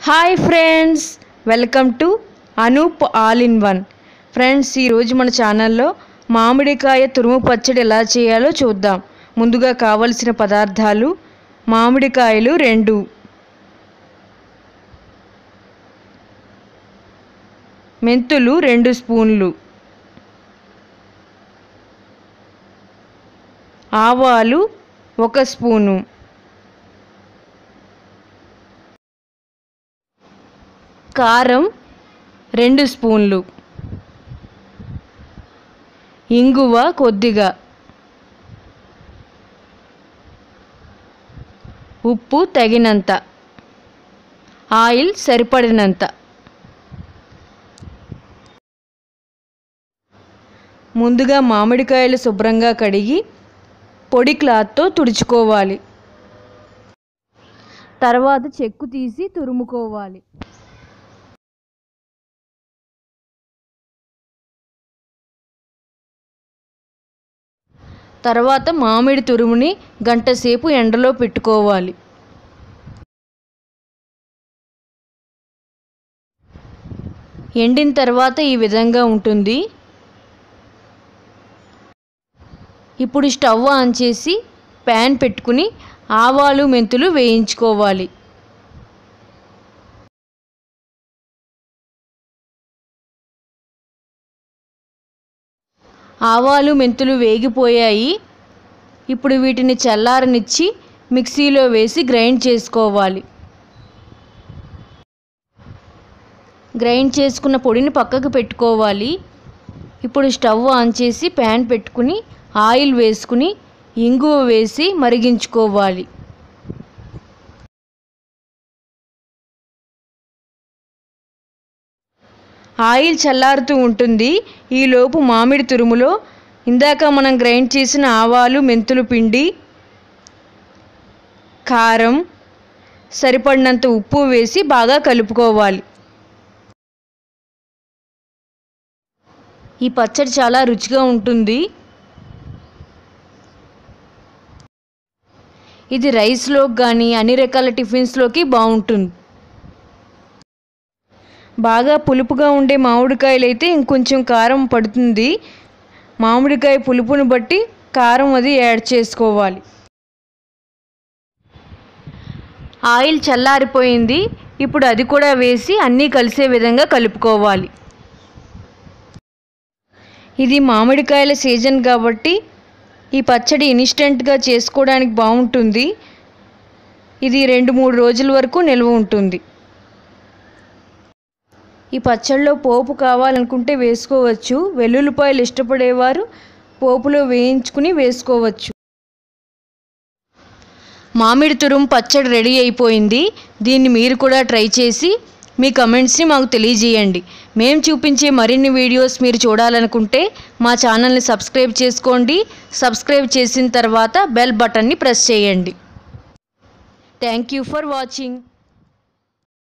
hi friends welcome to Anoop all in one friends ఈరోజు మన ఛానల్లో మామిడికాయ తురుము పచ్చడి ఎలా చేయాలో చూద్దాం ముందుగా కావలసిన పదార్థాలు మామిడికాయలు రెండు మెంతులు రెండు స్పూన్లు ఆవాలు ఒక స్పూను కారం రెండు స్పూన్లు ఇంగువ కొద్దిగా ఉప్పు తగినంత ఆయిల్ సరిపడినంత ముందుగా మామిడికాయలు శుభ్రంగా కడిగి పొడి క్లాత్తో తుడుచుకోవాలి తర్వాత చెక్కు తీసి తురుముకోవాలి తర్వాత మామిడి తురుముని గంట సేపు ఎండలో పెట్టుకోవాలి ఎండిన తర్వాత ఈ విధంగా ఉంటుంది ఇప్పుడు స్టవ్ ఆన్ చేసి ప్యాన్ పెట్టుకుని ఆవాలు మెంతులు వేయించుకోవాలి ఆవాలు మెంతులు వేగిపోయాయి ఇప్పుడు వీటిని చల్లారనిచ్చి మిక్సీలో వేసి గ్రైండ్ చేసుకోవాలి గ్రైండ్ చేసుకున్న పొడిని పక్కకు పెట్టుకోవాలి ఇప్పుడు స్టవ్ ఆన్ చేసి ప్యాన్ పెట్టుకుని ఆయిల్ వేసుకుని ఇంగువ వేసి మరిగించుకోవాలి ఆయిల్ చల్లారుతూ ఉంటుంది ఈలోపు మామిడి తురుములో ఇందాక మనం గ్రైండ్ చేసిన ఆవాలు మెంతులు పిండి కారం సరిపడినంత ఉప్పు వేసి బాగా కలుపుకోవాలి ఈ పచ్చడి చాలా రుచిగా ఉంటుంది ఇది రైస్లోకి కానీ అన్ని రకాల టిఫిన్స్లోకి బాగుంటుంది బాగా పులుపుగా ఉండే మామిడికాయలు అయితే ఇంకొంచెం కారం పడుతుంది మామిడికాయ పులుపుని బట్టి కారం అది యాడ్ చేసుకోవాలి ఆయిల్ చల్లారిపోయింది ఇప్పుడు అది కూడా వేసి అన్నీ కలిసే విధంగా కలుపుకోవాలి ఇది మామిడికాయల సీజన్ కాబట్టి ఈ పచ్చడి ఇన్స్టెంట్గా చేసుకోవడానికి బాగుంటుంది ఇది రెండు మూడు రోజుల వరకు నిల్వ ఉంటుంది ఈ పచ్చడిలో పోపు కావాలనుకుంటే వేసుకోవచ్చు వెల్లుల్లిపాయలు ఇష్టపడేవారు పోపులో వేయించుకుని వేసుకోవచ్చు మామిడి తురుము పచ్చడి రెడీ అయిపోయింది దీన్ని మీరు కూడా ట్రై చేసి మీ కమెంట్స్ని మాకు తెలియజేయండి మేము చూపించే మరిన్ని వీడియోస్ మీరు చూడాలనుకుంటే మా ఛానల్ని సబ్స్క్రైబ్ చేసుకోండి సబ్స్క్రైబ్ చేసిన తర్వాత బెల్ బటన్ని ప్రెస్ చేయండి థ్యాంక్ యూ ఫర్ వాచింగ్